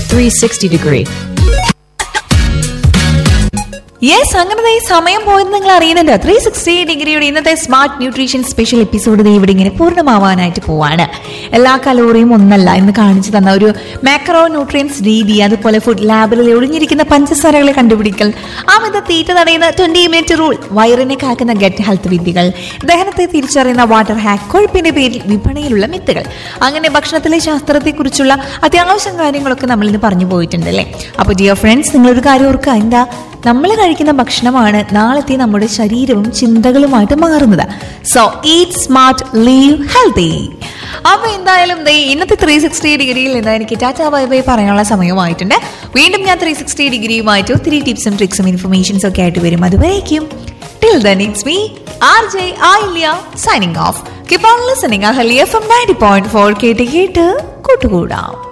360 degree. Yes അങ്ങനെ ദേ സമയം പോയത് നിങ്ങൾ അറിയുന്നുണ്ട് ത്രീ സിക്സ്റ്റി ഡിഗ്രിയുടെ ഇന്നത്തെ സ്മാർട്ട് ന്യൂട്രീഷൻ സ്പെഷ്യൽ എപ്പിസോഡ് ദേ ഇവിടെ ഇങ്ങനെ പൂർണ്ണമാവാനായിട്ട് പോവാണ് എല്ലാ കലോറിയും ഒന്നല്ല എന്ന് കാണിച്ചു തന്ന ഒരു മാക്രോ ന്യൂട്രിയൻസ് രീതി അതുപോലെ ഫുഡ് ലാബിൽ ഒളിഞ്ഞിരിക്കുന്ന പഞ്ചസാരകളെ കണ്ടുപിടിക്കൽ അമിത തീറ്റ തടയുന്ന ട്വന്റി മിനിറ്റ് റൂൾ വയറിനെ കാക്കുന്ന ഗറ്റ് ഹെൽത്ത് വിദ്യകൾ ദഹനത്തെ തിരിച്ചറിയുന്ന വാട്ടർ ഹാക്ക് കൊഴുപ്പിന്റെ പേരിൽ വിപണിയിലുള്ള മിത്തുകൾ അങ്ങനെ ഭക്ഷണത്തിലെ ശാസ്ത്രത്തെക്കുറിച്ചുള്ള അത്യാവശ്യം കാര്യങ്ങളൊക്കെ നമ്മൾ ഇന്ന് പറഞ്ഞു പോയിട്ടുണ്ട് അല്ലേ അപ്പോൾ ഡിയർ ഫ്രണ്ട്സ് നിങ്ങളൊരു കാര്യം ഓർക്കുക എന്താ നമ്മൾ കഴിക്കുന്ന ഭക്ഷണമാണ് നാളത്തെ നമ്മുടെ ശരീരവും ചിന്തകളുമായിട്ട് മാറുന്നത് so eat smart live healthy അപ്പൊ എന്തായാലും ദേ ഇന്നത്തെ ത്രീ സിക്സ്റ്റി ഡിഗ്രിയിൽ നിന്ന് എനിക്ക് ടാറ്റ ബൈ ബൈ പറയാനുള്ള സമയമായിട്ടുണ്ട് വീണ്ടും ഞാൻ ത്രീ സിക്സ്റ്റി ഡിഗ്രിയുമായിട്ട് ഒത്തിരി ടിപ്സും ട്രിക്സും ഇൻഫർമേഷൻസ് ഒക്കെ ആയിട്ട് വരും അതുവരേക്കും till then it's me R J Ayilya signing off keep on listening Ahali F M ninety point four കേട്ട് കേട്ട് കൂട്ടുകൂടാം